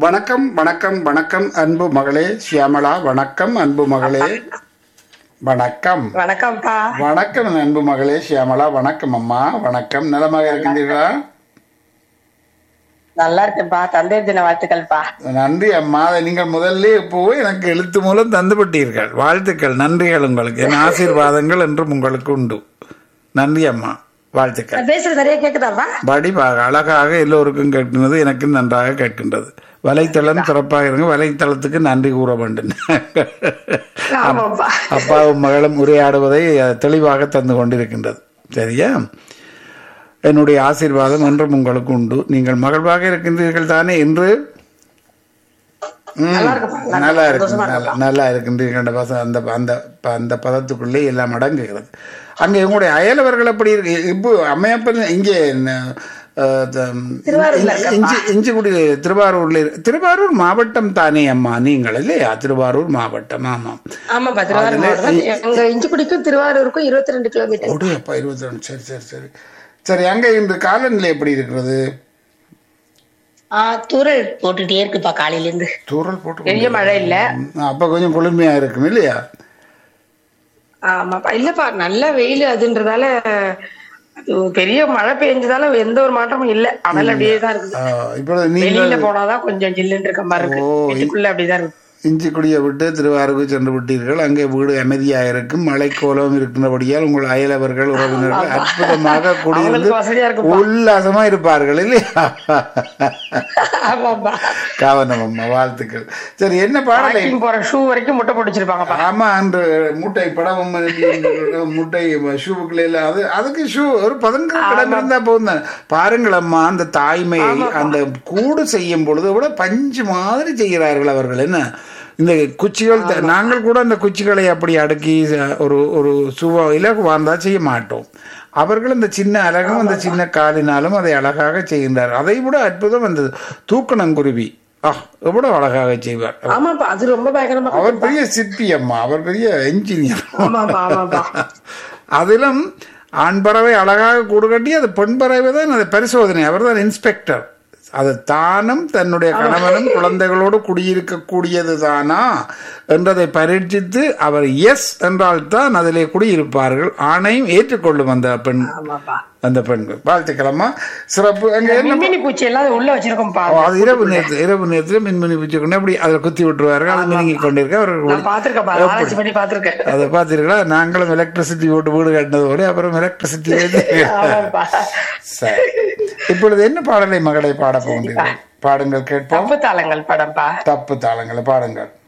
வணக்கம் வணக்கம் வணக்கம் அன்பு மகளே சியாமளா வணக்கம் அன்பு மகளே வணக்கம் வணக்கம்ப்பா வணக்கம் அன்பு மகளே சியாமளா வணக்கம் அம்மா வணக்கம் நலமாக இருக்கின்றீர்களா நல்லா இருக்கேன்ப்பா தந்தை தின வாழ்த்துக்கள்ப்பா நன்றி அம்மா அதை நீங்கள் முதல்ல போய் எனக்கு எழுத்து மூலம் தந்துவிட்டீர்கள் வாழ்த்துக்கள் நன்றிகள் உங்களுக்கு என் ஆசீர்வாதங்கள் என்றும் உங்களுக்கு உண்டு நன்றி அம்மா வாழ்த்துக்கள் நான் பேசுறது நிறைய கேக்குதாப்பா வடிவாக அழகாக எல்லோருக்கும் கேட்கின்றது எனக்கு நன்றாக கேட்கின்றது வலைத்தளம் சிறப்பாக இருங்க வலைத்தளத்துக்கு நன்றி கூற வேண்டும் ஆமாப்பா அப்பாவும் மகளும் உரையாடுவதை அஹ், தெளிவாக தந்து கொண்டிருக்கின்றது சரியா என்னுடைய ஆசீர்வாதம் என்றும் உங்களுக்கு உண்டு நீங்கள் மகிழ்வாக இருக்கின்றீர்கள் தானே என்று ம், நல்லா இருக்குப்பா, நல்லா நல்லா இருக்கு, இருக்கு சந்தோஷமா நல்லா- நல்லா இருக்கின்றீர்கள் அந்த பச- அந்த அந்த ப- அந்த பதத்துக்குள்ளே எல்லாம் அடங்குகிறது அங்கே உங்களுடைய அயலவர்கள் எப்படி இருக்கு இப்போ அம்மையப்பன் இங்கே ந- அஹ், த- திருவாரூர்ல இஞ்சி- இஞ்சி இஞ்சிக்குடி திருவாரூர்ல இரு- திருவாரூர் மாவட்டம் தானே அம்மா நீங்கள் இல்லையா திருவாரூர் மாவட்டம் ஆமாம் ஆமாப்பா திருவாரூர் மாவட்டம் தான். எங்க இஞ்சிக்குடிக்கும் திருவாரூருக்கும் இருபத்தி ரெண்டு கிலோமீட்டர் ஒடு அப்பா இருபத்தி ரெண்டு சரி சரி சரி சரி அங்கே இன்று காலநிலை எப்படி இருக்கிறது ஆ தூரல் போட்டுட்டே இருக்குப்பா காலையில இருந்து தூரல் போட்டு பெரிய மழை இல்ல கொண்டு- அப்ப கொஞ்சம் குளுமையா இருக்கும் இல்லையா ஆமாப்பா இல்லப்பா நல்ல வெயில் அதுன்றதால அது பெரிய மழை பெஞ்சதால எந்த ஒரு மாற்றமும் இல்ல அனல் அப்படியே தான் இருக்குது ஆ, இப்பொழுது நீங்கள் வெளியில போனாதான் கொஞ்சம் ஜில்லுன்னு இருக்க மாதிரி இருக்கு ஓ, வீட்டுக்குள்ள அப்படிதான் இருக்கு இஞ்சிக்குடியை விட்டு திருவாரூருக்கு சென்று விட்டீர்கள் அங்கே வீடு அமைதியாக இருக்கும் மழைக்கோலம் இருக்கின்றபடியால் உங்கள் அயலவர்கள் உறவினர்கள் அற்புதமாக குடியிருந்து அவங்களுக்கு வசதியா இருக்குப்பா உல்லாசமா இருப்பார்கள் இல்லையா ஆமாப்பா கவனம் அம்மா வாழ்த்துக்கள் சரி என்ன பாடலை வாக்கிங் போற ஷூ வரைக்கும் முட்டை போட்டு வச்சிருப்பாங்கப்பா ஆமா அன்று முட்டை படமும் முட்டை ஷூவுக்குள்ள எல்லாம் அது அதுக்கு ஷூ ஒரு பதினஞ்சு கிழமை இருந்தா போதும் தான். பாருங்கள் அம்மா அந்த தாய்மையை அந்த கூடு செய்யும் பொழுது கூட பஞ்சு மாதிரி செய்கிறார்கள் அவர்கள் என்ன இந்த குச்சிகள் த- நாங்கள் கூட அந்த குச்சிகளை அப்படி அடுக்கி ச- ஒரு ஒரு சுவ இலகு வாழ்ந்தா செய்ய மாட்டோம் அவர்கள் அந்த சின்ன அழகும் அந்த சின்ன காலினாலும் அதை அழகாக செய்கின்றார் அதை விட அற்புதம் அந்த தூக்கணங்குருவி ஆ எவ்வளவு அழகாக செய்வார் ஆமாப்பா அது ரொம்ப பயங்கரமா அவர் பெரிய சிற்பி அம்மா அவர் பெரிய என்ஜினியர் ஆமாப்பா ஆமாப்பா அதிலும் ஆண் பறவை அழகாக கூடு கட்டி அது பெண் பறவை தான் அது பரிசோதனை அவர் தான் இன்ஸ்பெக்டர் அது தானும் தன்னுடைய கணவனும் குழந்தைகளோடு குடியிருக்கக்கூடியது தானா என்றதை பரீட்சித்து அவர் எஸ் என்றால் தான் அதிலே குடியிருப்பார்கள் ஆணையும் ஏற்றுக்கொள்ளும் அந்த பெண் ஆமாப்பா அந்த பெண்கள் வாழ்த்துக்களம்மா சிறப்பு அங்க என்ன மின்மினி பூச்சி எல்லாம் அது உள்ள வச்சிருக்கோம்ப்பா ஓ, அது இரவு நேரத்தில் இரவு நேரத்தில் மின்மினி பூச்சி கொண்டு அப்படி அதில் குத்தி விட்டுருவார்கள் அது மினுங்கி கொண்டிருக்க அவர்கள் நான் பாத்திருக்கேன்ப்பா ஆராய்ச்சி பண்ணி பாத்திருக்கேன் அதை பார்த்தீர்களா நாங்களும் எலக்ட்ரிசிட்டி போட்டு வீடு கட்டினது போல அப்புறம் எலக்ட்ரிசிட்டி ஆமாப்பா சரி இப்பொழுது என்ன பாடலை மகளை பாட போகின்றீர்கள் பாடுங்கள் கேட்போம் தப்பு தாளங்கள் படம்ப்பா தப்பு தாளங்களை பாடுங்கள்